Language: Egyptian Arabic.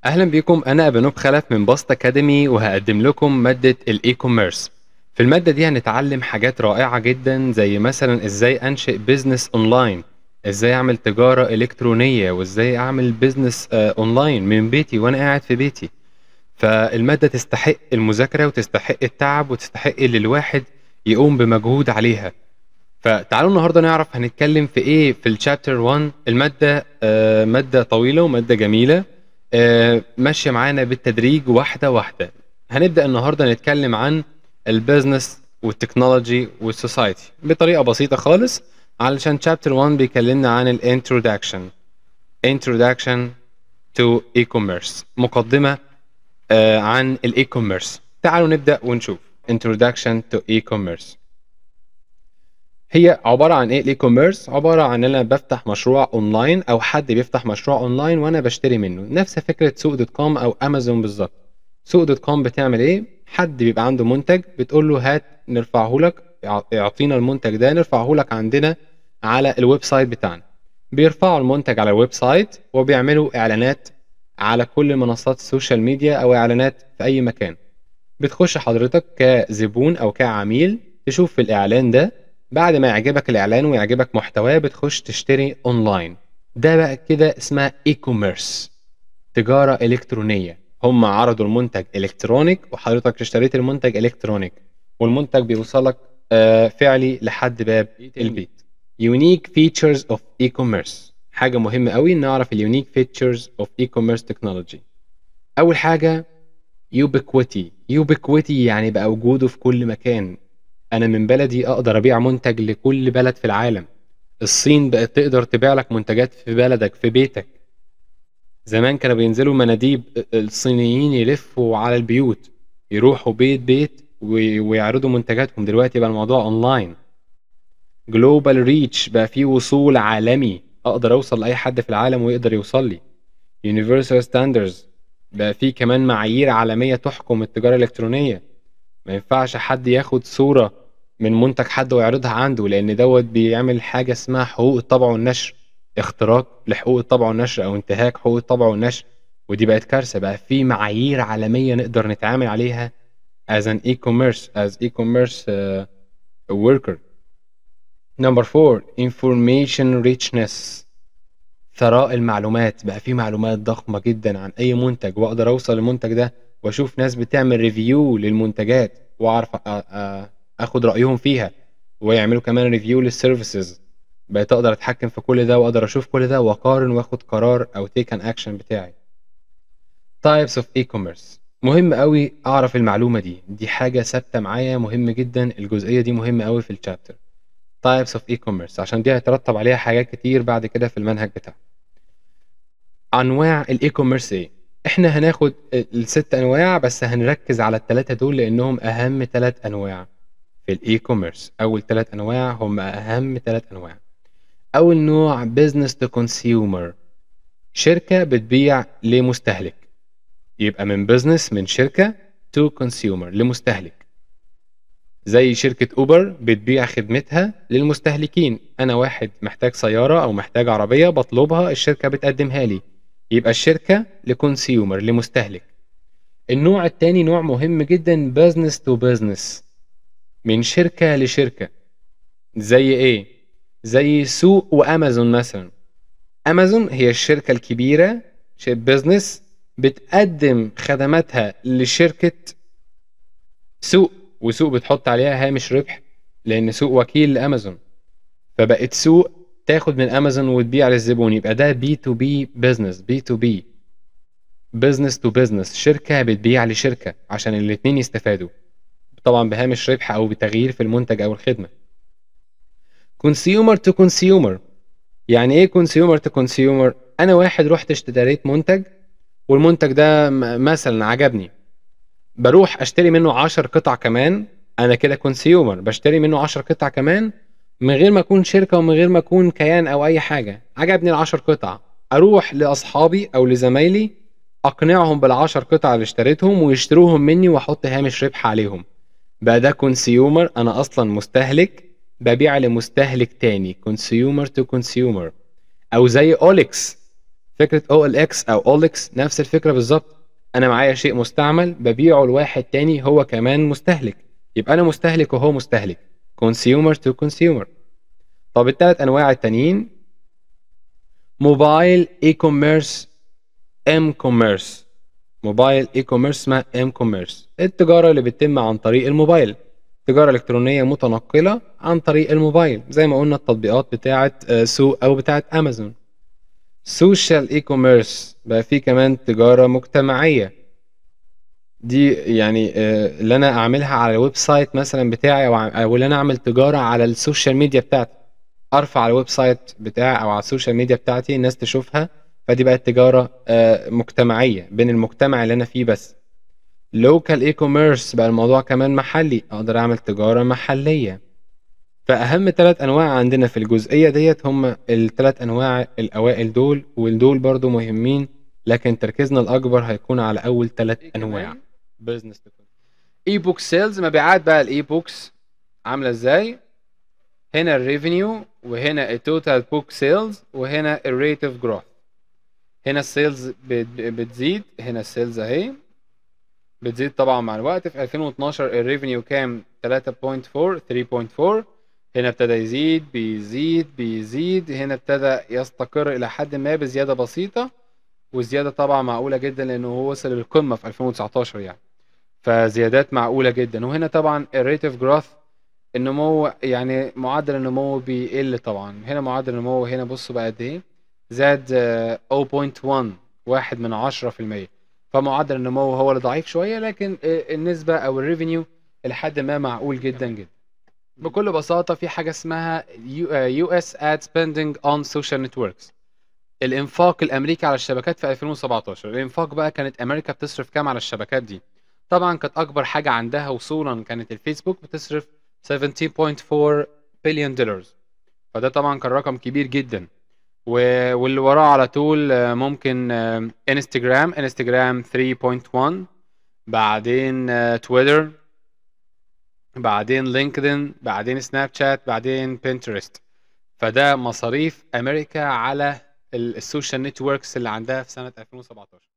اهلا بيكم انا ابانوب خلف من باست اكاديمي وهقدم لكم ماده الاي كوميرس في الماده دي هنتعلم حاجات رائعه جدا زي مثلا ازاي انشئ بيزنس اونلاين ازاي اعمل تجاره الكترونيه وازاي اعمل بيزنس آه، اونلاين من بيتي وانا قاعد في بيتي فالماده تستحق المذاكره وتستحق التعب وتستحق اللي الواحد يقوم بمجهود عليها فتعالوا النهارده نعرف هنتكلم في ايه في الشابتر 1 الماده آه، ماده طويله وماده جميله آه، ماشيه معانا بالتدريج واحده واحده هنبدا النهارده نتكلم عن البيزنس والتكنولوجي والسوسايتي بطريقه بسيطه خالص علشان شابتر 1 بيكلمنا عن الانترودكشن introduction to e-commerce مقدمه آه، عن الاي كوميرس تعالوا نبدا ونشوف introduction to e-commerce هي عباره عن ايه الاي كوميرس عباره عن ان انا بفتح مشروع اونلاين او حد بيفتح مشروع اونلاين وانا بشتري منه نفس فكره سوق دوت كوم او امازون بالظبط سوق دوت كوم بتعمل ايه حد بيبقى عنده منتج بتقول له هات نرفعه لك اعطينا المنتج ده نرفعه لك عندنا على الويب سايت بتاعنا بيرفعوا المنتج على الويب سايت وبيعملوا اعلانات على كل منصات السوشيال ميديا او اعلانات في اي مكان بتخش حضرتك كزبون او كعميل تشوف في الاعلان ده بعد ما يعجبك الاعلان ويعجبك محتواه بتخش تشتري اونلاين ده بقى كده اسمها اي كوميرس تجاره الكترونيه هم عرضوا المنتج الكترونيك وحضرتك اشتريت المنتج الكترونيك والمنتج بيوصلك آه، فعلي لحد باب البيت يونيك فيتشرز اوف اي كوميرس حاجه مهمه قوي نعرف اليونيك فيتشرز اوف اي كوميرس تكنولوجي اول حاجه يوبيكويتي يوبيكويتي يعني بقى وجوده في كل مكان انا من بلدي اقدر ابيع منتج لكل بلد في العالم الصين بقت تقدر تبيع لك منتجات في بلدك في بيتك زمان كانوا بينزلوا مناديب الصينيين يلفوا على البيوت يروحوا بيت بيت وي- ويعرضوا منتجاتهم دلوقتي بقى الموضوع اونلاين جلوبال ريتش بقى فيه وصول عالمي اقدر اوصل لاي حد في العالم ويقدر يوصل لي يونيفرسال ستاندرز بقى فيه كمان معايير عالميه تحكم التجاره الالكترونيه ما ينفعش حد ياخد صورة من منتج حد ويعرضها عنده لأن دوت بيعمل حاجة اسمها حقوق الطبع والنشر اختراق لحقوق الطبع والنشر أو انتهاك حقوق الطبع والنشر ودي بقت كارثة بقى في معايير عالمية نقدر نتعامل عليها as an e-commerce as e-commerce uh, worker number four information richness ثراء المعلومات بقى في معلومات ضخمة جدا عن أي منتج وأقدر أوصل للمنتج ده وأشوف ناس بتعمل ريفيو للمنتجات وأعرف أ- أ- أخد رأيهم فيها ويعملوا كمان ريفيو للسيرفيسز بقيت أقدر أتحكم في كل ده وأقدر أشوف كل ده وأقارن وآخد قرار أو تيك أن أكشن بتاعي types of e-commerce مهم قوي أعرف المعلومة دي دي حاجة ثابتة معايا مهم جدا الجزئية دي مهمة قوي في الشابتر types of e-commerce عشان دي هيترتب عليها حاجات كتير بعد كده في المنهج بتاعنا انواع الاي كوميرس ايه احنا هناخد الست انواع بس هنركز على الثلاثه دول لانهم اهم ثلاث انواع في الاي كوميرس اول ثلاث انواع هم اهم ثلاث انواع اول نوع بزنس تو كونسيومر شركه بتبيع لمستهلك يبقى من بزنس من شركه تو كونسيومر لمستهلك زي شركة أوبر بتبيع خدمتها للمستهلكين أنا واحد محتاج سيارة أو محتاج عربية بطلبها الشركة بتقدمها لي يبقى الشركة لكونسيومر لمستهلك النوع التاني نوع مهم جدا بزنس تو بزنس من شركة لشركة زي ايه زي سوق وامازون مثلا امازون هي الشركة الكبيرة بزنس بتقدم خدماتها لشركة سوق وسوق بتحط عليها هامش ربح لان سوق وكيل لامازون فبقت سوق تاخد من امازون وتبيع للزبون يبقى ده بي تو بي بزنس بي تو بي بزنس تو بزنس شركه بتبيع لشركه عشان الاتنين يستفادوا طبعا بهامش ربح او بتغيير في المنتج او الخدمه كونسيومر تو كونسيومر يعني ايه كونسيومر تو كونسيومر انا واحد رحت اشتريت منتج والمنتج ده م- مثلا عجبني بروح اشتري منه 10 قطع كمان انا كده كونسيومر بشتري منه 10 قطع كمان من غير ما اكون شركه ومن غير ما اكون كيان او اي حاجه عجبني ال10 قطع اروح لاصحابي او لزمايلي اقنعهم بال10 قطع اللي اشتريتهم ويشتروهم مني واحط هامش ربح عليهم بقى ده كونسيومر انا اصلا مستهلك ببيع لمستهلك تاني كونسيومر تو كونسيومر او زي اوليكس فكرة OLX أو OLX نفس الفكرة بالظبط أنا معايا شيء مستعمل ببيعه لواحد تاني هو كمان مستهلك يبقى أنا مستهلك وهو مستهلك consumer to consumer طب التلات أنواع التانيين موبايل اي كوميرس ام كوميرس موبايل اي كوميرس اسمها ام كوميرس التجارة اللي بتتم عن طريق الموبايل تجارة إلكترونية متنقلة عن طريق الموبايل زي ما قلنا التطبيقات بتاعة آه، سوق أو بتاعة أمازون سوشيال اي كوميرس بقى في كمان تجارة مجتمعية دي يعني آه، اللي انا اعملها على الويب سايت مثلا بتاعي او او اللي انا اعمل تجارة على السوشيال ميديا بتاعتي ارفع على الويب سايت بتاعي او على السوشيال ميديا بتاعتي الناس تشوفها فدي بقت تجارة آه، مجتمعية بين المجتمع اللي انا فيه بس لوكال اي كوميرس بقى الموضوع كمان محلي اقدر اعمل تجارة محلية فاهم ثلاث انواع عندنا في الجزئية ديت هم الثلاث انواع الاوائل دول ودول برضو مهمين لكن تركيزنا الاكبر هيكون على اول ثلاث انواع بزنس اي بوك سيلز مبيعات بقى الاي بوكس عامله ازاي هنا الريفينيو وهنا التوتال بوك سيلز وهنا الريت اوف جروث هنا السيلز بتزيد هنا السيلز اهي بتزيد طبعا مع الوقت في 2012 الريفينيو كام 3.4 3.4 هنا ابتدى يزيد بيزيد بيزيد هنا ابتدى يستقر الى حد ما بزياده بسيطه والزياده طبعا معقوله جدا لانه هو وصل للقمه في 2019 يعني فزيادات معقوله جدا وهنا طبعا الريت اوف جروث النمو يعني معدل النمو بيقل طبعا هنا معدل النمو هنا بصوا بقى قد ايه زاد 0.1 واحد من عشرة في المية فمعدل النمو هو اللي ضعيف شوية لكن النسبة أو الريفينيو لحد ما معقول جدا جدا بكل بساطة في حاجة اسمها يو اس اد سبيندنج اون سوشيال نتوركس الانفاق الامريكي على الشبكات في 2017 الانفاق بقى كانت امريكا بتصرف كام على الشبكات دي طبعا كانت اكبر حاجه عندها وصولا كانت الفيسبوك بتصرف 17.4 بليون دولار فده طبعا كان رقم كبير جدا واللي وراه على طول آه، ممكن آه، انستجرام انستجرام 3.1 بعدين آه، تويتر بعدين لينكدين بعدين سناب شات بعدين بنترست فده مصاريف امريكا على السوشيال نتوركس اللي عندها في سنه 2017